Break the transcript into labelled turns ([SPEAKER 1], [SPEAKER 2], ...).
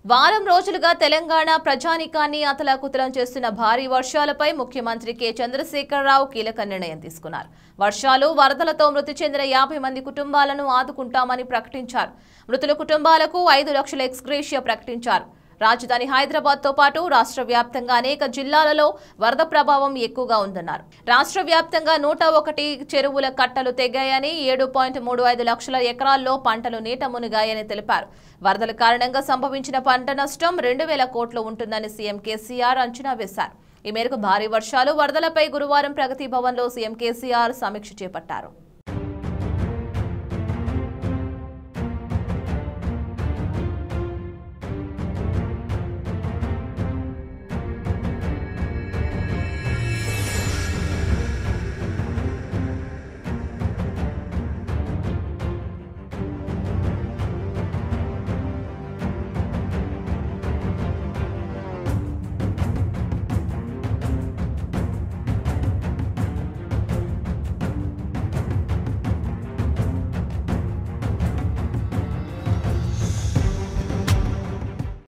[SPEAKER 1] వారం రోజులుగా తెలంగాణ ప్రజానికాన్ని అతలాకుతలం చేస్తున్న భారీ వర్షాలపై ముఖ్యమంత్రి కె చంద్రశేఖరరావు కీలక నిర్ణయం తీసుకున్నారు వర్షాలు వరదలతో మృతి చెందిన యాభై మంది కుటుంబాలను ఆదుకుంటామని ప్రకటించారు మృతుల కుటుంబాలకు ఐదు లక్షల ఎక్స్గ్రేషియా ప్రకటించారు రాజధాని హైదరాబాద్ తో పాటు రాష్ట్ర వ్యాప్తంగా అనేక జిల్లాలలో వరద ప్రభావం ఎక్కువగా ఉందన్నారు రాష్ట్ర వ్యాప్తంగా నూట ఒకటి చెరువుల కట్టలు తెగాయని ఏడు పాయింట్ మూడు ఐదు లక్షల ఎకరాల్లో పంటలు నీట మునిగాయని తెలిపారు వరదల కారణంగా సంభవించిన పంట నష్టం రెండు వేల కోట్లు ఉంటుందని సీఎం కేసీఆర్ అంచనా వేశారు ఈ మేరకు భారీ వర్షాలు వరదలపై గురువారం ప్రగతి భవన్లో సీఎం కేసీఆర్ సమీక్ష చేపట్టారు